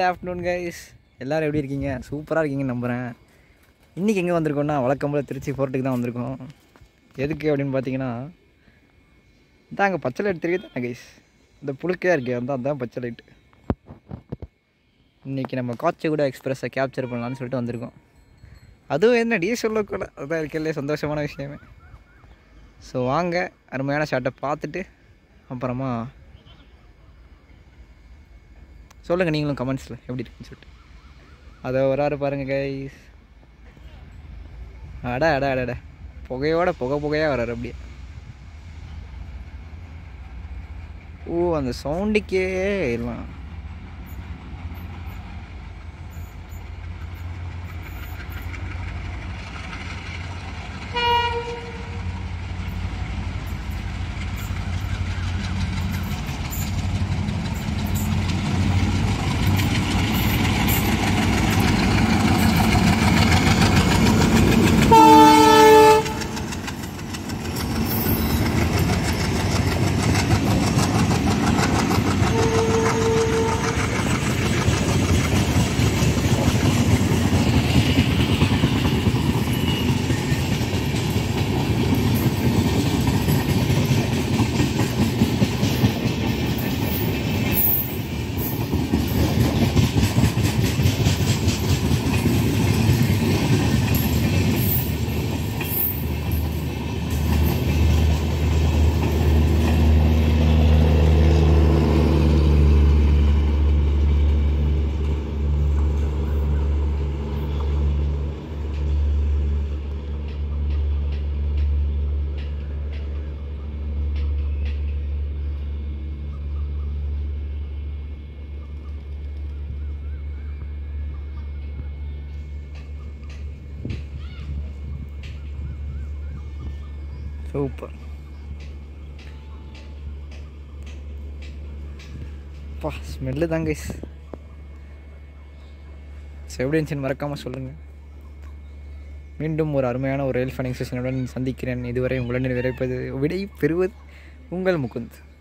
good afternoon guys எல்லோரும் எப்படி இருக்கீங்க சூப்பராக இருக்கீங்கன்னு நம்புகிறேன் இன்றைக்கி எங்கே வந்திருக்கோம்னா வழக்கம் போல் திருச்சி ஃபோர்ட்டுக்கு தான் வந்திருக்கோம் எதுக்கு அப்படின்னு பார்த்தீங்கன்னா இதான் அங்கே பச்சை லைட் தெரியுது கைஸ் இந்த புழுக்கையாக இருக்கே அந்த அதுதான் பச்சை லைட்டு இன்றைக்கி நம்ம காச்சிகுடா எக்ஸ்பிரஸை கேப்சர் பண்ணலான்னு சொல்லிட்டு வந்திருக்கோம் அதுவும் என்ன டீசலில் கூட அதான் இருக்கிறதுலே சந்தோஷமான விஷயமே ஸோ வாங்க அருமையான ஷாட்டை பார்த்துட்டு அப்புறமா சொல்லுங்கள் நீங்களும் கமெண்ட்ஸில் எப்படி இருக்குன்னு சொல்லிட்டு அதை வராரு பாருங்க கைஸ் அட அட அட அட புகையோட புகை புகையாக வராரு அப்படியே ஓ அந்த சவுண்டுக்கே எல்லாம் சூப்பர் பா ஸ்மெல்லு தான் கைஸ் ஸோ எப்படி இருந்துச்சுன்னு மறக்காமல் சொல்லுங்கள் மீண்டும் ஒரு அருமையான ஒரு ரயில் ஃபனிங் செஷனுடன் சந்திக்கிறேன் இதுவரை உங்களுடன் விரைப்பது விடை பெறுவது உங்கள் முகுந்த்